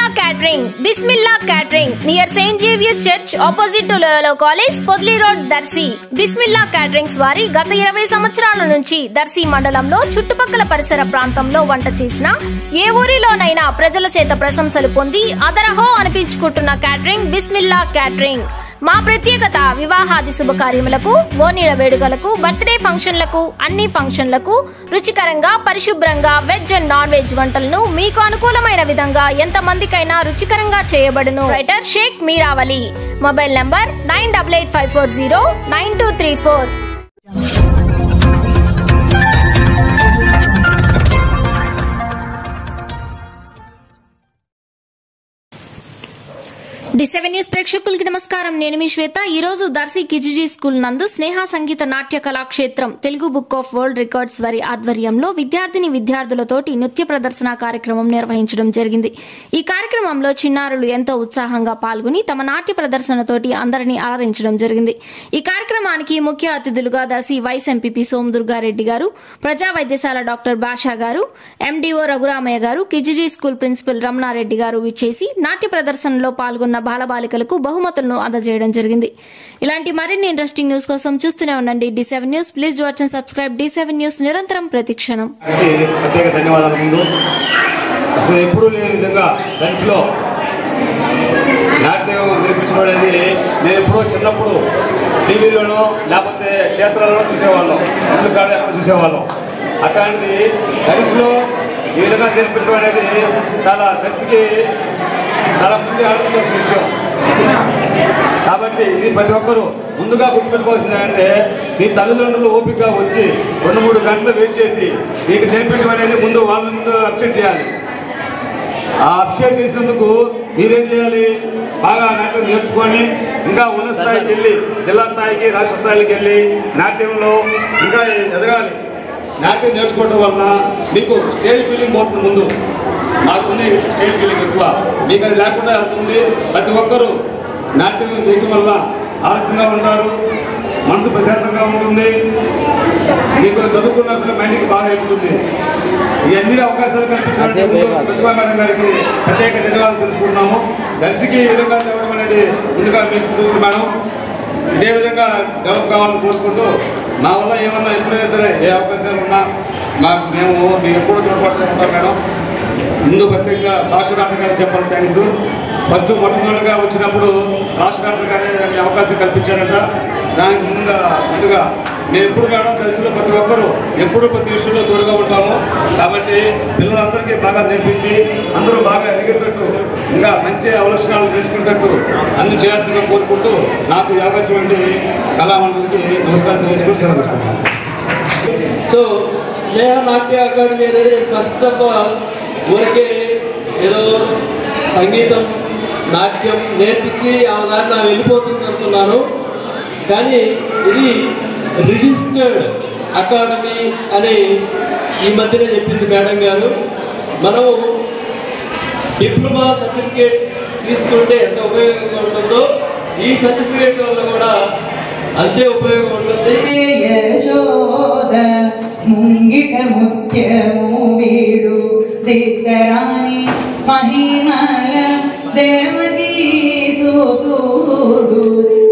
Bismillah catering Bismillah catering near Saint Xavier's church opposite to Loyola college Podili road Darsi Bismillah caterings వారి గత ఇరవై సంవత్సరాల నుంచి దర్శి మండలంలో చుట్టుపక్కల పరిసర ప్రాంతంలో వంట చేసిన ఏ ఊరిలోనైనా ప్రజల చేత ప్రశంసలు పొంది అదరహో అనిపించుకుంటున్న క్యాటరింగ్ బిస్మిల్లా క్యాటరింగ్ మా ప్రత్యేకత వివాహాది శుభకార్యములకు ఓనీల వేడుకలకు బర్త్డే ఫంక్షన్లకు అన్ని ఫంక్షన్లకు రుచికరంగా పరిశుభ్రంగా వెజ్ అండ్ నాన్ వెజ్ వంటలను మీకు అనుకూలమైన విధంగా ఎంత మందికైనా రుచికరంగా చేయబడును writer Shaik Meeravali mobile number nine double eight five four zero nine two three four D seven news ప్రేక్షకులకి నమస్కారం నేను మీ శ్వేత ఈ రోజు దర్శి కిజిజీ స్కూల్ నందు Sneha Sangeetha Natya Kalakshetram Telugu book of world records వారి ఆధ్వర్యంలో విద్యార్థిని విద్యార్థులతోటి నృత్య ప్రదర్శన కార్యక్రమం నిర్వహించడం జరిగింది ఈ కార్యక్రమంలో చిన్నారులు ఎంతో ఉత్సాహంగా పాల్గొని తమ నాట్య ప్రదర్శనతోటి అందరినీ అలరించడం జరిగింది ఈ కార్యక్రమానికి ముఖ్య అతిథులుగా దర్శి వైస్ ఎంపీపీ సోమదుర్గారెడ్డి గారు ప్రజా వైద్యశాల డాక్టర్ బాషా గారు ఎండీఓ రఘురామయ్య గారు కిజిజీ స్కూల్ ప్రిన్సిపల్ రమణారెడ్డి గారు విచ్చేసి నాట్య ప్రదర్శనలో పాల్గొన్న బాలబాలికలకు బహుమతులను అందజేయడం జరిగింది ఇలాంటి మరిన్ని ఇంట్రెస్టింగ్ న్యూస్ కోసం చూస్తూనే ఉండండి D seven news please watch and subscribe D seven news నిరంతరం ప్రతిక్షణం గారికి ప్రత్యేక ధన్యవాదాలు ముందు అసలు ఎప్పుడూ లేని విధంగా డ్యాన్స్లో నాట్యం నేర్పించడం అనేది నేను ఎప్పుడో చిన్నప్పుడు టీవీలోనో లేకపోతే క్షేత్రాల్లో చూసేవాళ్ళం ముందు కాడ ఎక్కడ చూసేవాళ్ళం అట్లాంటిది డ్యాన్స్లో ఈ విధంగా నేర్పించడం అనేది చాలా డ్రెస్కి చాలా ముందు ఆలోచించాల్సిన విషయం కాబట్టి ఇది ప్రతి ఒక్కరూ ముందుగా గుర్తుపెట్టుకోవాల్సింది ఏంటంటే మీ తల్లిదండ్రులు ఓపికగా వచ్చి రెండు మూడు గంటలు వెయిట్ చేసి మీకు నేర్పించడం అనేది ముందు వాళ్ళ ముందు అప్సెట్ చేయాలి ఆ అప్సెట్ చేసినందుకు మీరేం చేయాలి బాగా నాట్యం నేర్చుకొని ఇంకా ఉన్నత స్థాయికి వెళ్ళి జిల్లా స్థాయికి రాష్ట్ర స్థాయికి వెళ్ళి నాట్యంలో ఇంకా ఎదగాలి నాట్యం నేర్చుకోవడం వలన మీకు స్టేజ్ ఫీలింగ్ పోతుంది ముందు నాకుంది స్టేజ్ ఫీలింగ్ ఎక్కువ మీకు అది లేకుండా అవుతుంది ప్రతి ఒక్కరూ నాట్యం చేయటం వల్ల ఆరోగ్యంగా ఉంటారు మనసు ప్రశాంతంగా ఉంటుంది మీకు చదువుకున్న అసలు మైండ్కి బాగా ఎక్కుతుంది ఈ అన్ని అవకాశాలు కల్పించినటువంటి ప్రతిభా మేడం గారికి ప్రత్యేక ధన్యవాదాలు తెలుపుకుంటున్నాము దర్శికి ఈ విధంగా చదవడం అనేది ముందుగా మీకు ఉంటుంది మేడం ఇదే విధంగా డెవలప్ కావాలని కోరుకుంటూ నా వల్ల ఏమన్నా ఎప్పుడైనా సరే ఏ అవకాశాలు ఉన్నా మాకు మేము మీకు ఎప్పుడు తోడ్పడుతూ ఉంటాం మేడం ముందు ప్రత్యేకంగా రాష్ట్ర డాక్టర్ గారికి చెప్పాలి థ్యాంక్స్ ఫస్ట్ మొట్టమొదటిగా వచ్చినప్పుడు రాష్ట్ర డాక్టర్ గారి దానికి అవకాశం కల్పించారంట దానికి ముందుగా ముందుగా మేము ఎప్పుడు మేడం దశలో ప్రతి ఒక్కరూ ఎప్పుడు ప్రతి విషయంలో తోడుగా ఉంటాము కాబట్టి పిల్లలందరికీ బాగా నేర్పించి అందరూ బాగా ఎదిగేటట్టు ఇంకా మంచి అవలక్షణాలు తెలుసుకునేటట్టు అన్ని చేయాల్సిందిగా కోరుకుంటూ నాకు ఈ అవకాశం వంటి కళామండలికి నమస్కారం తెలుసుకుని సెలవు తీసుకుంటాను సో స్నేహ నాట్య అకాడమీ అనేది ఫస్ట్ ఆఫ్ ఆల్ ఊరికే ఏదో సంగీతం నాట్యం నేర్పించి ఆ దాన్ని వెళ్ళిపోతుంది అనుకున్నాను కానీ ఇది రిజిస్టర్డ్ అకాడమీ అని ఈ మధ్యనే చెప్పింది మేడం గారు మనం డిప్లొమా సర్టిఫికేట్ తీసుకుంటే ఎంత ఉపయోగంగా ఉంటుందో ఈ సర్టిఫికేట్ వల్ల కూడా అంతే ఉపయోగం ఉంటుంది యశోద ముంగిట ముత్యము వీడు దిద్దరాని మహిమల దేవకీ సూతుడు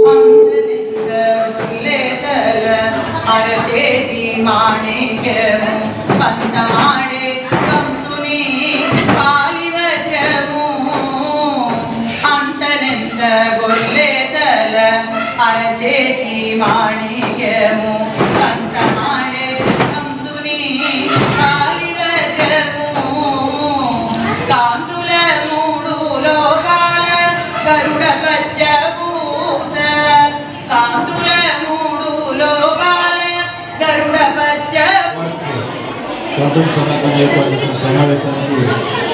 లేతల అరచేసి మాణిక్యము పందమాడే కంతుని పాలివచము అంతనెంత గొల్లేతల అరచేతి మాణిక్యము కంటమాడే కంతుని కాలివచము కాంతుల మూడు లోకాల గరుడ పచ్చభూత కాంతుల మూడు లోకాల గరుడ పచ్చ స్వాతంత్ర సందర్భంగా ఏర్పాటు చేసిన సమావేశానికి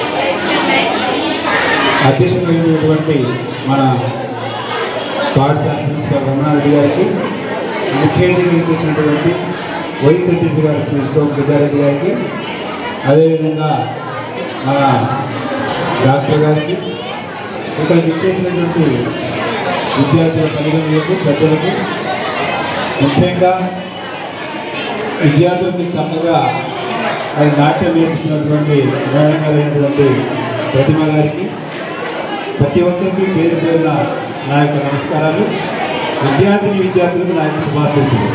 అధ్యక్షుడైనటువంటి మన పాఠశాల ప్రిన్సిపల్ రమణారెడ్డి గారికి ముఖ్య అతిథిగా చేసినటువంటి వైస్ ఎంపీ గారు శ్రీ సోమ్ సిద్ధారెడ్డి గారికి అదేవిధంగా మన డాక్టర్ గారికి ఇక్కడ ఇచ్చేసినటువంటి విద్యార్థుల తల్లిదండ్రులకు పెద్దలకు ముఖ్యంగా విద్యార్థులకి చక్కగా అది నాట్యం నేర్పిస్తున్నటువంటి మేడం గారైనటువంటి ప్రతిమ గారికి ప్రతి ఒక్కరికి పేరు పేరున నా యొక్క నమస్కారాలు విద్యార్థిని విద్యార్థులకు నా యొక్క శుభాశీస్సులు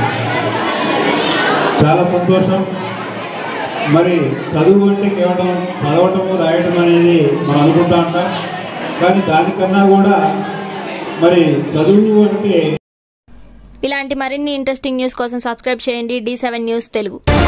చాలా సంతోషం మరి చదువు అంటే కేవలం చదవటము రాయటం అనేది మనం అనుకుంటా ఉంటాం కానీ దానికన్నా కూడా మరి చదువు అంటే ఇలాంటి మరిన్ని ఇంట్రెస్టింగ్ న్యూస్ కోసం సబ్స్క్రైబ్ చేయండి డి సెవెన్ న్యూస్ తెలుగు